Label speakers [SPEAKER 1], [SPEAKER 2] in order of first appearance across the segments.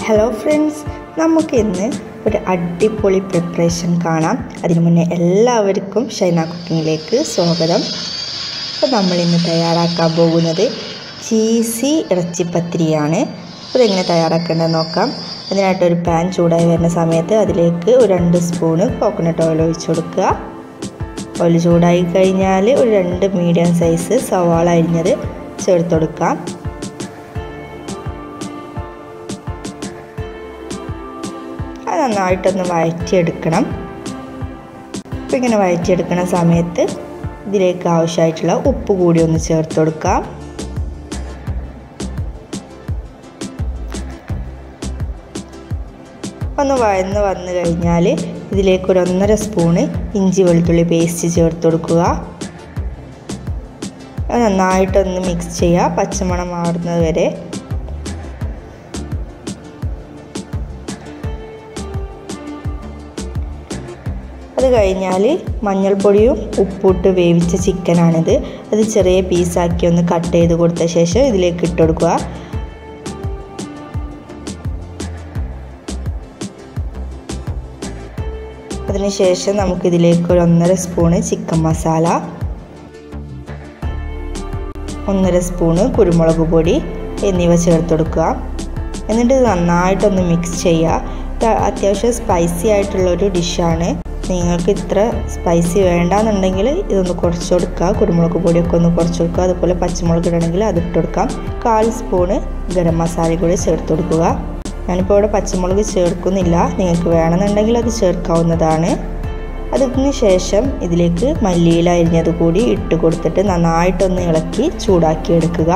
[SPEAKER 1] hello friends നമുക്ക് ഇന്ന് ഒരു അടിപൊളി പ്രിപ്പറേഷൻ കാണാം അതിനു മുന്നേ എല്ലാവർക്കും ഷൈന കുക്കിങ്ങിലേക്ക് സ്വാഗതം അപ്പോൾ നമ്മൾ ഇന്ന് തയ്യാറാക്കാൻ പോകുന്നത് ചീസി ഇറച്ചിപ്പത്തിരിയാണ് അപ്പോൾ ഇതെങ്ങനെ തയ്യാറാക്കേണ്ടത് നോക്കാം അതിനായിട്ടൊരു പാൻ ചൂടായി വരുന്ന സമയത്ത് അതിലേക്ക് ഒരു രണ്ട് സ്പൂണ് കോക്കനട്ട് ഓയിൽ ഒഴിച്ച് കൊടുക്കുക ഓയിൽ ചൂടായി കഴിഞ്ഞാൽ ഒരു രണ്ട് മീഡിയം സൈസ് സവാള അരിഞ്ഞത് ചേർത്ത് കൊടുക്കാം അത് നന്നായിട്ടൊന്ന് വഴറ്റിയെടുക്കണം അപ്പം ഇങ്ങനെ വഴറ്റിയെടുക്കുന്ന സമയത്ത് ഇതിലേക്ക് ആവശ്യമായിട്ടുള്ള ഉപ്പ് കൂടി ഒന്ന് ചേർത്ത് കൊടുക്കാം ഒന്ന് വഴന്ന് വന്നു കഴിഞ്ഞാൽ ഇതിലേക്ക് ഒരു ഒന്നര സ്പൂണ് ഇഞ്ചി വെളുത്തുള്ളി പേസ്റ്റ് ചേർത്ത് കൊടുക്കുക അത് നന്നായിട്ടൊന്ന് മിക്സ് ചെയ്യുക പച്ചമണം മാറുന്നത് വരെ അത് കഴിഞ്ഞാൽ മഞ്ഞൾപ്പൊടിയും ഉപ്പിട്ട് വേവിച്ച ചിക്കനാണിത് അത് ചെറിയ പീസാക്കി ഒന്ന് കട്ട് ചെയ്ത് കൊടുത്ത ശേഷം ഇതിലേക്ക് ഇട്ട് കൊടുക്കുക അതിനുശേഷം നമുക്കിതിലേക്ക് ഒരു ഒന്നര സ്പൂണ് ചിക്കൻ മസാല ഒന്നര സ്പൂണ് കുരുമുളക് പൊടി എന്നിവ ചേർത്ത് കൊടുക്കുക എന്നിട്ട് നന്നായിട്ടൊന്ന് മിക്സ് ചെയ്യുക അത്യാവശ്യം സ്പൈസി ആയിട്ടുള്ളൊരു ഡിഷാണ് നിങ്ങൾക്ക് ഇത്ര സ്പൈസി വേണ്ടാന്നുണ്ടെങ്കിൽ ഇതൊന്ന് കുറച്ച് കൊടുക്കുക കുരുമുളക് പൊടിയൊക്കെ ഒന്ന് കുറച്ച് കൊടുക്കുക അതുപോലെ പച്ചമുളക് ഇടണമെങ്കിൽ അത് ഇട്ട് കൊടുക്കാം കാൽ സ്പൂണ് ഗരം മസാല കൂടി ചേർത്ത് കൊടുക്കുക ഞാനിപ്പോൾ ഇവിടെ പച്ചമുളക് ചേർക്കുന്നില്ല നിങ്ങൾക്ക് വേണമെന്നുണ്ടെങ്കിൽ അത് ചേർക്കാവുന്നതാണ് അതിന് ശേഷം ഇതിലേക്ക് മല്ലിയില അരിഞ്ഞത് കൂടി ഇട്ട് കൊടുത്തിട്ട് നന്നായിട്ടൊന്ന് ഇളക്കി ചൂടാക്കി എടുക്കുക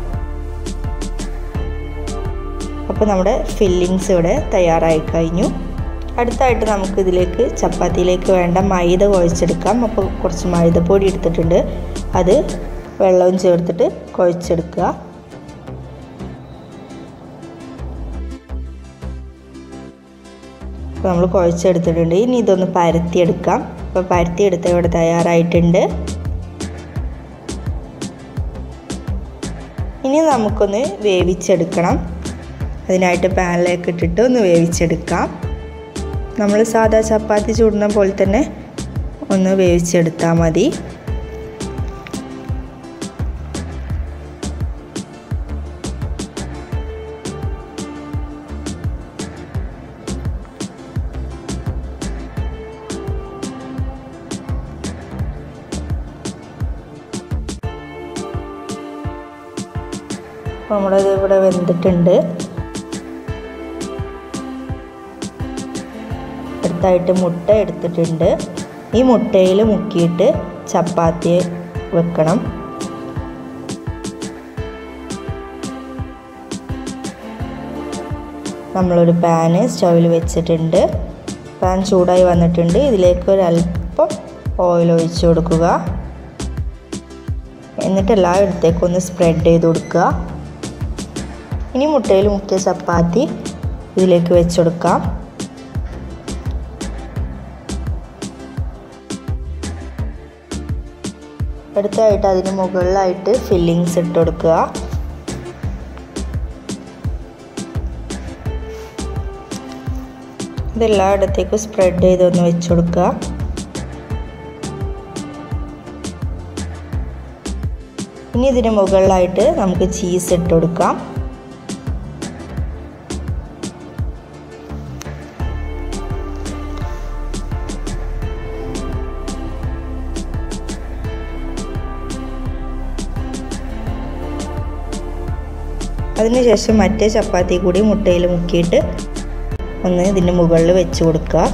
[SPEAKER 1] അപ്പോൾ നമ്മുടെ ഫില്ലിങ്സ് ഇവിടെ തയ്യാറായി കഴിഞ്ഞു അടുത്തായിട്ട് നമുക്ക് ഇതിലേക്ക് ചപ്പാത്തിയിലേക്ക് വേണ്ട മൈദ കുഴച്ചെടുക്കാം അപ്പോൾ കുറച്ച് മൈദപ്പൊടി എടുത്തിട്ടുണ്ട് അത് വെള്ളവും ചേർത്തിട്ട് കുഴച്ചെടുക്കുക അപ്പോൾ നമ്മൾ കുഴച്ചെടുത്തിട്ടുണ്ട് ഇനി ഇതൊന്ന് പരത്തിയെടുക്കാം അപ്പോൾ പരത്തിയെടുത്ത് ഇവിടെ തയ്യാറായിട്ടുണ്ട് ഇനി നമുക്കൊന്ന് വേവിച്ചെടുക്കണം അതിനായിട്ട് പാനിലേക്ക് ഇട്ടിട്ട് ഒന്ന് വേവിച്ചെടുക്കാം നമ്മൾ സാധാ ചപ്പാത്തി ചൂടുന്ന പോലെ തന്നെ ഒന്ന് വേവിച്ചെടുത്താൽ മതി നമ്മളത് ഇവിടെ വെന്തിട്ടുണ്ട് അടുത്തായിട്ട് മുട്ട എടുത്തിട്ടുണ്ട് ഈ മുട്ടയിൽ മുക്കിയിട്ട് ചപ്പാത്തി വെക്കണം നമ്മളൊരു പാന് സ്റ്റൗവിൽ വെച്ചിട്ടുണ്ട് പാൻ ചൂടായി വന്നിട്ടുണ്ട് ഇതിലേക്ക് ഒരു അല്പം ഓയിൽ ഒഴിച്ച് കൊടുക്കുക എന്നിട്ട് എല്ലായിടത്തേക്കും ഒന്ന് സ്പ്രെഡ് ചെയ്ത് കൊടുക്കുക ഇനി മുട്ടയിൽ മുക്കിയ ചപ്പാത്തി ഇതിലേക്ക് വെച്ച് കൊടുക്കാം അടുത്തായിട്ട് അതിന് മുകളിലായിട്ട് ഫില്ലിങ്സ് ഇട്ട് കൊടുക്കുക ഇതെല്ലായിടത്തേക്കും സ്പ്രെഡ് ചെയ്തൊന്ന് വെച്ച് കൊടുക്കുക ഇനി ഇതിന് മുകളിലായിട്ട് നമുക്ക് ചീസ് ഇട്ട് കൊടുക്കാം അതിനുശേഷം മറ്റേ ചപ്പാത്തി കൂടി മുട്ടയിൽ മുക്കിയിട്ട് ഒന്ന് ഇതിൻ്റെ മുകളിൽ വെച്ച് കൊടുക്കുക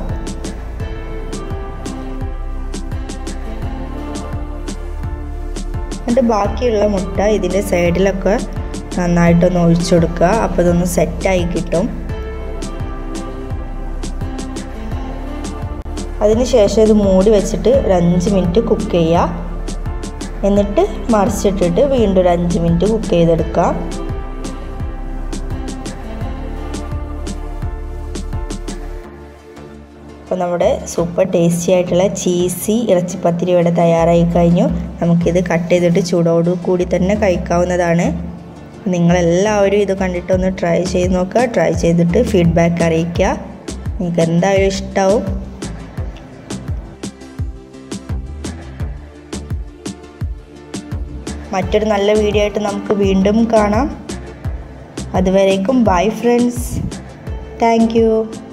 [SPEAKER 1] എന്നിട്ട് ബാക്കിയുള്ള മുട്ട ഇതിൻ്റെ സൈഡിലൊക്കെ നന്നായിട്ടൊന്ന് ഒഴിച്ചു കൊടുക്കുക അപ്പോൾ ഇതൊന്ന് സെറ്റായി കിട്ടും അതിനുശേഷം ഇത് മൂടി വെച്ചിട്ട് ഒരു അഞ്ച് മിനിറ്റ് കുക്ക് ചെയ്യുക എന്നിട്ട് മറിച്ചിട്ടിട്ട് വീണ്ടും ഒരു അഞ്ച് മിനിറ്റ് കുക്ക് ചെയ്തെടുക്കാം അപ്പോൾ നമ്മുടെ സൂപ്പർ ടേസ്റ്റി ആയിട്ടുള്ള ചീസി ഇറച്ചിപ്പത്തിരി ഇവിടെ തയ്യാറായി കഴിഞ്ഞു നമുക്കിത് കട്ട് ചെയ്തിട്ട് ചൂടോടു കൂടി തന്നെ കഴിക്കാവുന്നതാണ് നിങ്ങളെല്ലാവരും ഇത് കണ്ടിട്ടൊന്ന് ട്രൈ ചെയ്ത് നോക്കുക ട്രൈ ചെയ്തിട്ട് ഫീഡ്ബാക്ക് അറിയിക്കുക നിങ്ങൾക്ക് എന്തായാലും ഇഷ്ടമാവും മറ്റൊരു നല്ല വീഡിയോ ആയിട്ട് നമുക്ക് വീണ്ടും കാണാം അതുവരേക്കും ബൈ ഫ്രണ്ട്സ് താങ്ക് യു